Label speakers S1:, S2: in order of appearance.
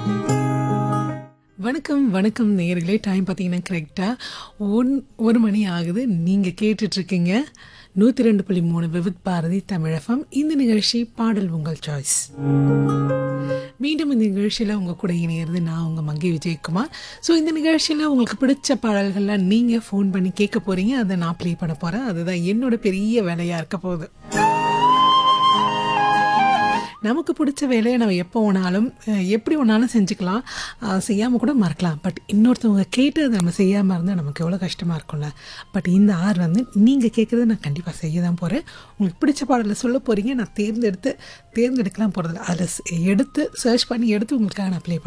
S1: வணக்கம் வணக்கம் நேயர்களே டைம் பார்த்தீங்கன்னா கரெக்டாக ஒன் ஒரு மணி ஆகுது நீங்கள் கேட்டுட்ருக்கீங்க நூற்றி ரெண்டு புள்ளி மூணு விவித் பாரதி தமிழகம் இந்த நிகழ்ச்சி பாடல் உங்கள் சாய்ஸ் மீண்டும் இந்த நிகழ்ச்சியில் உங்கள் கூட இணையிறது நான் உங்கள் மங்கை விஜயகுமார் ஸோ இந்த நிகழ்ச்சியில் உங்களுக்கு பிடிச்ச பாடல்கள்லாம் நீங்கள் ஃபோன் பண்ணி கேட்க போகிறீங்க அதை நான் ப்ளே பண்ண போகிறேன் அதுதான் என்னோட பெரிய வேலையாக இருக்க போகுது நமக்கு பிடிச்ச வேலையை நம்ம எப்போ வேணாலும் அஹ், எப்படி வேணாலும் செஞ்சுக்கலாம் செய்யாமல் கூட மறக்கலாம் பட் இன்னொருத்தவங்க கேட்டு அதை நம்ம செய்யாமல் இருந்தால் நமக்கு எவ்வளோ கஷ்டமாக இருக்கும்ல பட் இந்த ஆர் வந்து நீங்கள் கேட்குறத நான் கண்டிப்பாக செய்ய தான் போகிறேன் உங்களுக்கு பிடிச்ச பாடலை சொல்ல போகிறீங்க நான் தேர்ந்தெடுத்து தேர்ந்தெடுக்கலாம் போகிறதில்ல அதில் எடுத்து சர்ச் பண்ணி எடுத்து உங்களுக்காக நான் ப்ளே